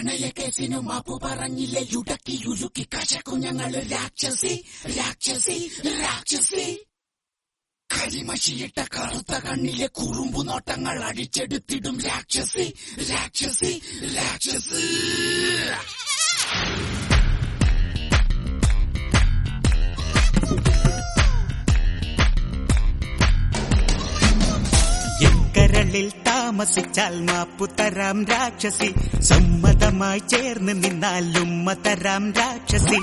പ്രണയക്കേസിനു മാപ്പു പറഞ്ഞില്ലേ യുടക്കി യുലുക്കി കശക്കു ഞങ്ങള് രാക്ഷസി രാക്ഷസി രാക്ഷസി കരിമഷിയിട്ട കറുത്ത കണ്ണിലെ കുറുമ്പു നോട്ടങ്ങൾ അടിച്ചെടുത്തിടും രാക്ഷസി രാക്ഷസി രാക്ഷസി എക്കരളിൽ താമസിച്ചാൽ മാപ്പുതരാം രാക്ഷസി സമ്മതമായി ചേർന്ന് നിന്നാലും മതരാം രാക്ഷസി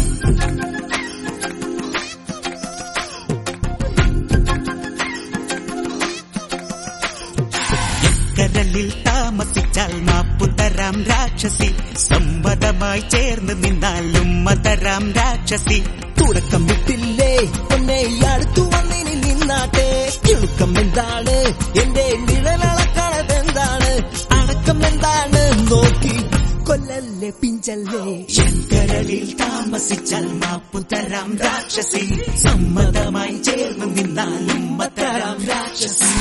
എക്കരളിൽ താമസിച്ചാൽ മാപ്പുതരാം രാക്ഷസി സമ്മതമായി ചേർന്ന് നിന്നാലും മതരാം രാക്ഷസി തുടക്കം വിട്ടില്ലേ പൊന്നെ അടുത്തു വന്നിനി നിന്നാട്ടെ കിളുക്കം എന്താണ് എന്റെ നിഴലളക്കണത് എന്താണ് അടക്കം എന്താണ് നോക്കി കൊല്ലല്ലേ പിഞ്ചല്ലേ ശങ്കരലിൽ താമസിച്ചാൽ മാപ്പുതരാം രാക്ഷസി സമ്മതമായി ചേർന്ന് നിന്നാലും മതരാം രാക്ഷസി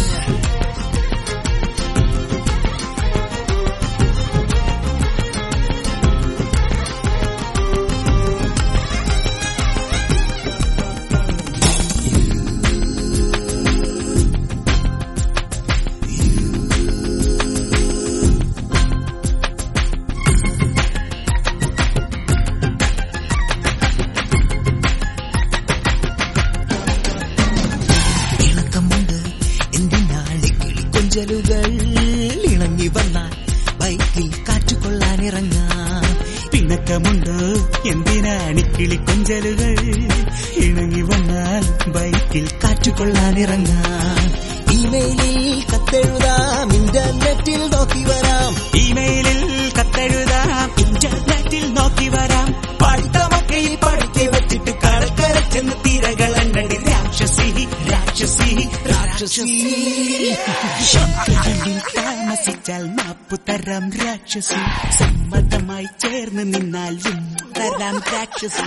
ഇണക്കമുണ്ട് എന്തിനാണ് കിളിക്കൊഞ്ചലുകൾ ഇണങ്ങി വന്നാൽ ബൈക്കിൽ കാറ്റുകൊള്ളാൻ ഇറങ്ങാം പിണക്കമുണ്ട് എന്തിനാണ് കിളിക്കൊഞ്ചലുകൾ ഇണങ്ങി വന്നാൽ ബൈക്കിൽ കാറ്റുകൊള്ളാൻ ഇറങ്ങാം ഇമെയിലിൽ കത്തെഴുതാം ഇന്റർനെറ്റിൽ നോക്കി വരാം ഇമെയിലിൽ കത്തെഴുതാം ഇന്റർനെറ്റിൽ നോക്കി വരാം പഠിത്തമൊക്കെ ഈ പഠിക്കെ വെച്ചിട്ട് കടക്കര ചെന്ന് തിരകൾ അണ്ണടി രാക്ഷസി രാക്ഷസി രാക്ഷസി ശങ്കരനിൽ താമസിച്ചാൽ മാപ്പു തരാം രാക്ഷസി സമ്മതമായി ചേർന്ന് നിന്നാലും തരാം രാക്ഷസി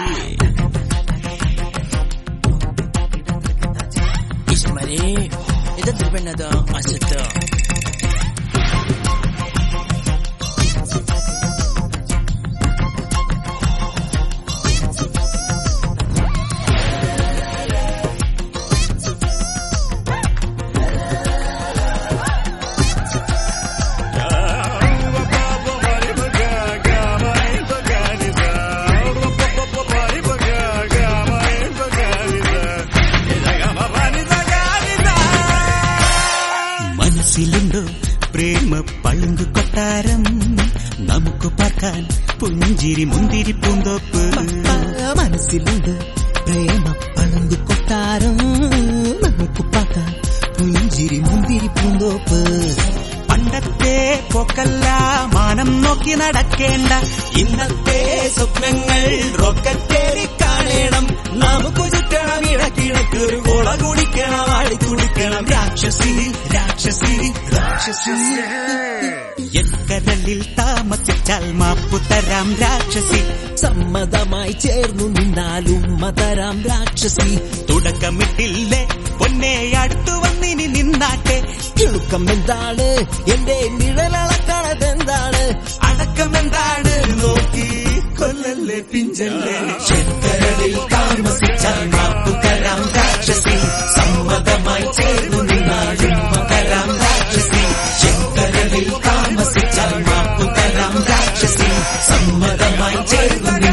Ismael, idan ba na da asata? മനസ്സിലുണ്ടോ പ്രേമ പളുങ്കു കൊട്ടാരം നമുക്ക് പാർക്കാൻ പുഞ്ചിരി മുന്തിരി പൂന്തോപ്പ് മനസ്സിലുണ്ട് പ്രേമ പളുങ്കു കൊട്ടാരം നമുക്ക് പാക്കാൻ പുഞ്ചിരി മുന്തിരി പൂന്തോപ്പ് പണ്ടത്തെ പോക്കല്ല മാനം നോക്കി നടക്കേണ്ട ഇന്നത്തെ സ്വപ്നങ്ങൾ റോക്കറ്റേറി കാണണം നമുക്ക് ചുറ്റണം ഇടക്കിടക്കൊരു കോള കുടിക്കണം ആടി കുടിക്കണം രാക്ഷസി രാക്ഷസി രാക്ഷസി എക്കരലിൽ താമസിച്ചാൽ മാപ്പു തരാം രാക്ഷസി സമ്മതമായി ചേർന്നു നിന്നാലും മതരാം രാക്ഷസി തുടക്കമിട്ടില്ലേ പൊന്നെ അടുത്തു വന്നിനി നിന്നാട്ടെ കിളുക്കം എന്താണ് എന്റെ നിഴലളക്കണത് എന്താണ് അടക്കമെന്താണ് നോക്കി കൊല്ലല്ലേ പിഞ്ചല്ലേ ശങ്കരനിൽ താമസിച്ചാൽ മാപ്പു തരാം രാക്ഷസി സമ്മതമായി ചേർന്നു നിന്നാലും തരാം രാക്ഷസി ശങ്കരനിൽ താമസിച്ചാൽ മാപ്പു തരാം രാക്ഷസി സമ്മതമായി ചേർന്നു